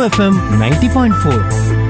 FM ninety point four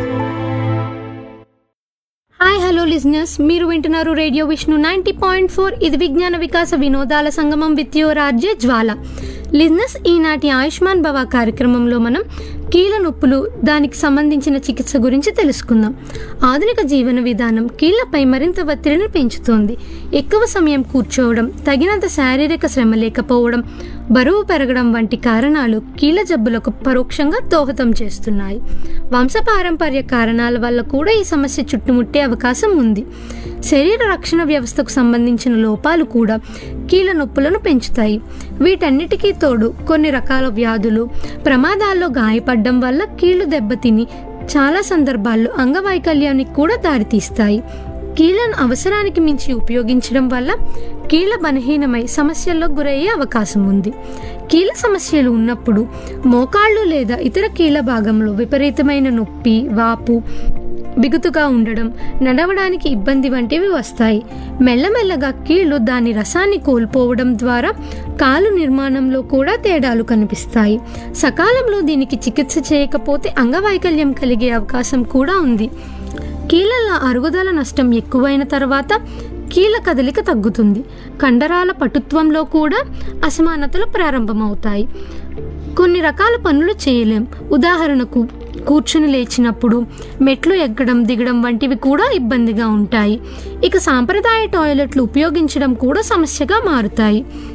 hi hello listeners మీరు వింటున్నారు radio Vishnu ninety point four ఇది విజ్ఞాన వికాస వినోదాల సంగమం with your RJ Jwala listeners ఈనాటి ఆయుష్మాన్ భవ కార్యక్రమంలో మనం కీళ్ళ నొప్పులు దానికి సంబంధించిన చికిత్స గురించి తెలుసుకుందాం ఆధునిక జీవన విధానం కీళ్లపై మరింత ఒత్తిడిని పెంచుతోంది ఎక్కువ సమయం కూర్చోవడం తగినంత శారీరక శ్రమ లేకపోవడం బరువు పెరగడం వంటి కారణాలు కీళ్ళ జబ్బులకు పరోక్షంగా దోహదం చేస్తున్నాయి వంశపారంపర్య కారణాల వల్ల కూడా ఈ సమస్య చుట్టుముట్టే అవకాశం ఉంది శరీర రక్షణ వ్యవస్థకు సంబంధించిన లోపాలు కూడా కీళ్ళ నొప్పులను పెంచుతాయి వీటన్నిటికీ తోడు కొన్ని రకాల వ్యాధులు ప్రమాదాల్లో గాయపడడం వల్ల కీళ్లు దెబ్బతిని చాలా సందర్భాల్లో అంగవైకల్యానికి కూడా దారితీస్తాయి కీళ్ళను అవసరానికి మించి ఉపయోగించడం వల్ల కీళ్ళ బలహీనమై సమస్యల్లో గురయ్యే అవకాశం ఉంది కీళ్ళ సమస్యలు ఉన్నప్పుడు మోకాళ్ళు లేదా ఇతర కీళ్ళ భాగంలో విపరీతమైన నొప్పి వాపు బిగుతుగా ఉండడం నడవడానికి ఇబ్బంది వంటివి వస్తాయి మెల్లమెల్లగా కీళ్ళు దాని రసాన్ని కోల్పోవడం ద్వారా కాలు నిర్మాణంలో కూడా తేడాలు కనిపిస్తాయి సకాలంలో దీనికి చికిత్స చేయకపోతే అంగవైకల్యం కలిగే అవకాశం కూడా ఉంది కీళ్ళ అరుగుదల నష్టం ఎక్కువైన తర్వాత కీళ్ళ కదలిక తగ్గుతుంది కండరాల పటుత్వంలో కూడా అసమానతలు ప్రారంభమవుతాయి కొన్ని రకాల పనులు చేయలేం ఉదాహరణకు కూర్చుని లేచినప్పుడు మెట్లు ఎక్కడం దిగడం వంటివి కూడా ఇబ్బందిగా ఉంటాయి ఇక సాంప్రదాయ టాయిలెట్లు ఉపయోగించడం కూడా సమస్యగా మారుతాయి